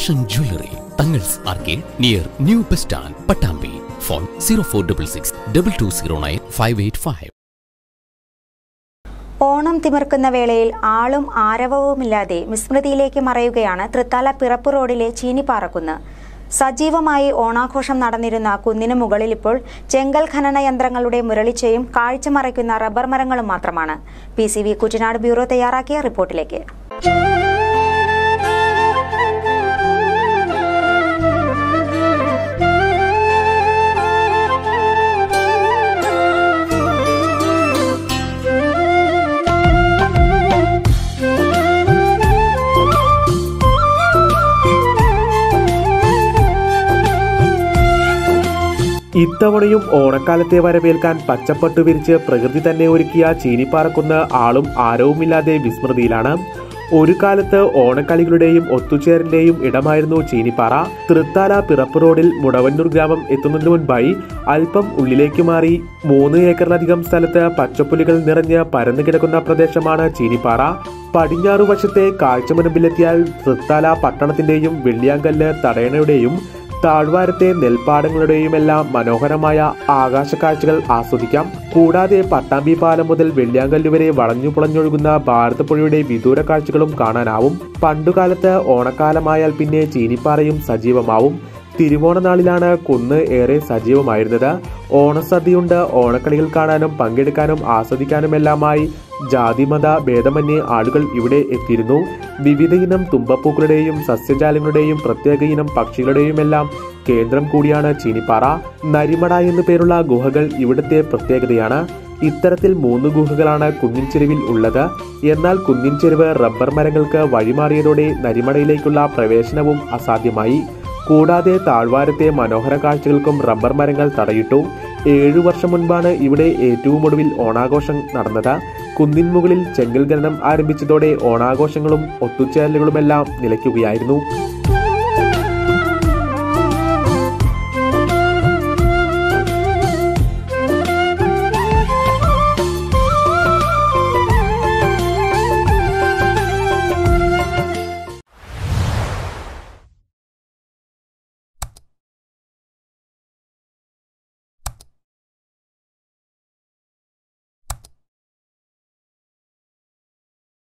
Darshan jewellery Thangals arcade near new bus stand Pattambi phone zero four double six double two zero nine five eight five Onam തിമിർക്കുന്ന വേളയിൽ ആളും ആരവവുമില്ലാതെ വിസ്മൃതിയിലേക്ക് മറയുകയാണ് തൃത്താല പിറപ്പ് റോഡിലെ ചീനിപ്പാറക്കുന്ന് സജീവമായി ഓണാഘോഷം നടന്നിരുന്ന കുന്നിന് മുകളിൽ ഇപ്പോൾ ചെങ്കൽ ഖനന യന്ത്രങ്ങളുടെ മുരളിച്ചയും കാഴ്ച മറയ്ക്കുന്ന റബ്ബർ മരങ്ങളും മാത്രമാണ് P C V Kuttanad bureau തയ്യാറാക്കിയ റിപ്പോർട്ടിലേക്ക് ഇത്തവണയും ഓണക്കാലത്തെ വരവേൽക്കാൻ പച്ചപ്പട്ടു വിരിച്ച് പ്രകൃതി തന്നെ ഒരുക്കിയ ചീനിപ്പാറക്കുന്ന് ആളും ആരവുമില്ലാതെ വിസ്മൃതിയിലാണ് ഒരു കാലത്ത് ഓണക്കളികളുടെയും ഒത്തുചേരലിന്റെയും ഇടമായിരുന്നു ചീനിപ്പാറ തൃത്താല പിറപ്പ് റോഡിൽ മുടവന്നൂർ ഗ്രാമം എത്തുന്നതിന് മുൻപായി അല്പം ഉള്ളിലേക്ക് മാറി മൂന്ന് ഏക്കറിലധികം സ്ഥലത്ത് പച്ചപ്പുലികൾ നിറഞ്ഞ് പരന്നു കിടക്കുന്ന പ്രദേശമാണ് ചീനിപ്പാറ പടിഞ്ഞാറു വശത്തെ കാഴ്ചമുനമ്പിലെത്തിയാൽ തൃത്താല പട്ടണത്തിന്റെയും വെള്ളിയാങ്കല്ല് തടയണയുടെയും താഴ്വാരത്തെ നെൽപ്പാടങ്ങളുടെയുമെല്ലാം മനോഹരമായ ആകാശക്കാഴ്ചകൾ ആസ്വദിക്കാം കൂടാതെ പട്ടാമ്പി പാലം മുതൽ വെള്ളിയാങ്കല്ല് വരെ വളഞ്ഞു പുളഞ്ഞൊഴുകുന്ന ഭാരതപ്പുഴയുടെ വിദൂര കാഴ്ചകളും കാണാനാവും പണ്ടുകാലത്ത് ഓണക്കാലമായാൽ പിന്നെ ചീനിപ്പാറയും സജീവമാവും തിരുവോണനാളിലാണ് കുന്ന് ഏറെ സജീവമായിരുന്നത് ഓണസദ്യയുണ്ട് ഓണക്കളികൾ കാണാനും പങ്കെടുക്കാനും ആസ്വദിക്കാനുമെല്ലാമായി ജാതിമത ഭേദമന്യേ ആളുകൾ ഇവിടെ എത്തിയിരുന്നു വിവിധ ഇനം തുമ്പപ്പൂക്കളുടെയും സസ്യജാലങ്ങളുടെയും പ്രത്യേക ഇനം പക്ഷികളുടെയുമെല്ലാം കേന്ദ്രം കൂടിയാണ് ചീനിപ്പാറ നരിമട എന്നു പേരുള്ള ഗുഹകൾ ഇവിടുത്തെ പ്രത്യേകതയാണ് ഇത്തരത്തിൽ മൂന്ന് ഗുഹകളാണ് കുന്നിൻ ചെരുവിൽ ഉള്ളത് എന്നാൽ കുന്നിൻ ചെരുവ് റബ്ബർ മരങ്ങൾക്ക് വഴിമാറിയതോടെ നരിമടയിലേക്കുള്ള പ്രവേശനവും അസാധ്യമായി കൂടാതെ താഴ്വാരത്തെ മനോഹര കാഴ്ചകൾക്കും റബ്ബർ മരങ്ങൾ തടയിട്ടു ഏഴു വർഷം മുൻപാണ് ഇവിടെ ഏറ്റവും ഒടുവിൽ ഓണാഘോഷം നടന്നത് കുന്നിൻ മുകളിൽ ചെങ്കൽ ഖനനം ആരംഭിച്ചതോടെ ഓണാഘോഷങ്ങളും ഒത്തുചേരലുകളുമെല്ലാം നിലയ്ക്കുകയായിരുന്നു